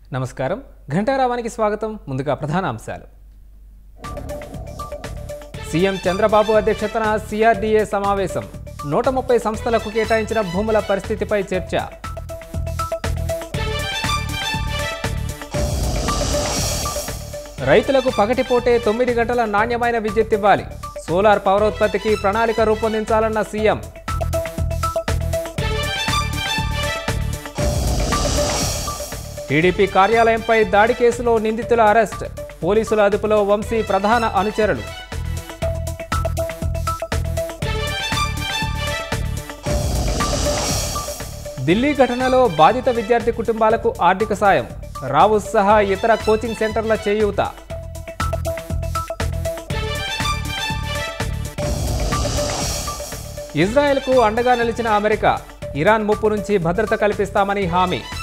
నమస్కారం ఘంటారావానికి స్వాగతం ముందుగా ప్రధాన అంశాలు సీఎం చంద్రబాబు అధ్యక్షతన సిఆర్డీఏ సమావేశం నూట ముప్పై సంస్థలకు కేటాయించిన భూముల పరిస్థితిపై చర్చ రైతులకు పగటిపూటే తొమ్మిది గంటల నాణ్యమైన విద్యుత్ ఇవ్వాలి సోలార్ పౌరోత్పత్తికి ప్రణాళిక రూపొందించాలన్న సీఎం టీడీపీ కార్యాలయంపై దాడి కేసులో నిందితుల అరెస్ట్ పోలీసుల అదుపులో వంశీ ప్రధాన అనుచరులు ఢిల్లీ ఘటనలో బాధిత విద్యార్థి కుటుంబాలకు ఆర్థిక సాయం రావు సహా ఇతర కోచింగ్ సెంటర్ల చేయూత ఇజ్రాయెల్కు అండగా నిలిచిన అమెరికా ఇరాన్ ముప్పు నుంచి భద్రత కల్పిస్తామని హామీ